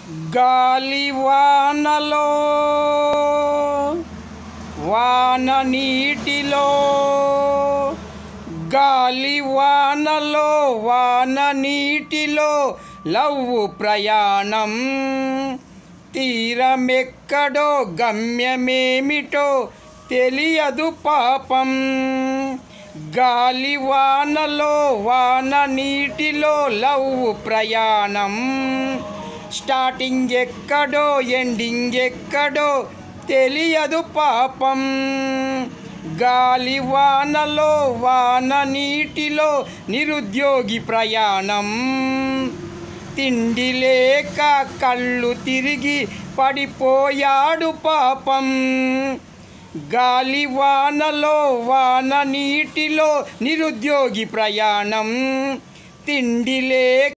గాలి వానలో వాన నీటిలో గాలి వానలో వాన నీటిలో లవ్వు ప్రయాణం తీరమెక్కడో గమ్యమేమిటో తెలియదు పాపం గాలి వానలో వాన నీటిలో లవ్వు ప్రయాణం స్టార్టింగ్ ఎక్కడో ఎండింగ్ ఎక్కడో తెలియదు పాపం గాలి వానలో వాన నీటిలో నిరుద్యోగి ప్రయాణం తిండి లేక కళ్ళు తిరిగి పడిపోయాడు పాపం గాలి వానలో వాన నీటిలో నిరుద్యోగి ప్రయాణం తిండి లేక